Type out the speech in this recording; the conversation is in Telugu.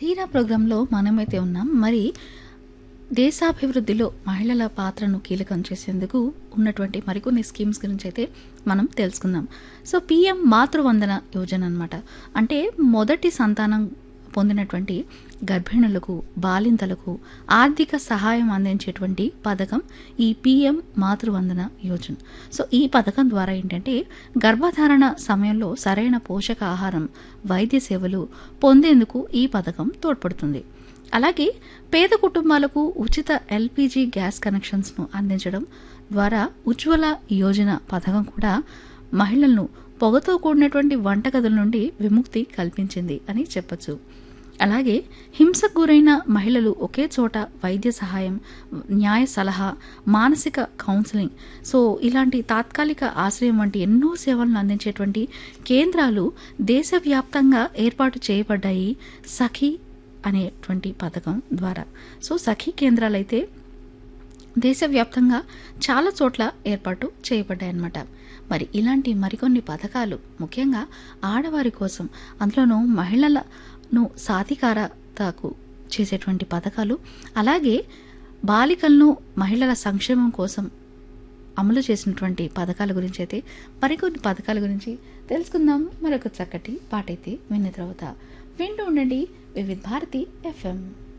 తీరా ప్రోగ్రాంలో మనమైతే ఉన్నాం మరి దేశాభివృద్ధిలో మహిళల పాత్రను కీలకం చేసేందుకు ఉన్నటువంటి మరికొన్ని స్కీమ్స్ గురించి అయితే మనం తెలుసుకుందాం సో పిఎం మాతృవందన యోజన అనమాట అంటే మొదటి సంతానం పొందినటువంటి గర్భిణులకు బాలింతలకు ఆర్థిక సహాయం అందించేటువంటి పథకం ఈ పిఎం మాతృవందన యోజన సో ఈ పథకం ద్వారా ఏంటంటే గర్భధారణ సమయంలో సరైన పోషక ఆహారం వైద్య సేవలు పొందేందుకు ఈ పథకం తోడ్పడుతుంది అలాగే పేద కుటుంబాలకు ఉచిత ఎల్పిజి గ్యాస్ కనెక్షన్స్ను అందించడం ద్వారా ఉజ్వల యోజన పథకం కూడా మహిళలను పొగతో కూడినటువంటి వంటగదుల నుండి విముక్తి కల్పించింది అని చెప్పొచ్చు అలాగే హింసకు గురైన మహిళలు ఒకే చోట వైద్య సహాయం న్యాయ సలహా మానసిక కౌన్సిలింగ్ సో ఇలాంటి తాత్కాలిక ఆశ్రయం వంటి ఎన్నో సేవలను అందించేటువంటి కేంద్రాలు దేశవ్యాప్తంగా ఏర్పాటు చేయబడ్డాయి సఖీ అనేటువంటి పథకం ద్వారా సో సఖీ కేంద్రాలైతే దేశవ్యాప్తంగా చాలా చోట్ల ఏర్పాటు చేయబడ్డాయి అన్నమాట మరి ఇలాంటి మరికొన్ని పథకాలు ముఖ్యంగా ఆడవారి కోసం అందులోనూ మహిళలను సాధికారతకు చేసేటువంటి పథకాలు అలాగే బాలికలను మహిళల సంక్షేమం కోసం అమలు చేసినటువంటి పథకాల గురించి అయితే మరికొన్ని పథకాల గురించి తెలుసుకుందాం మరొక చక్కటి పాట అయితే విన్న తర్వాత వింటూ ఉండండి వివిధ భారతి ఎఫ్ఎం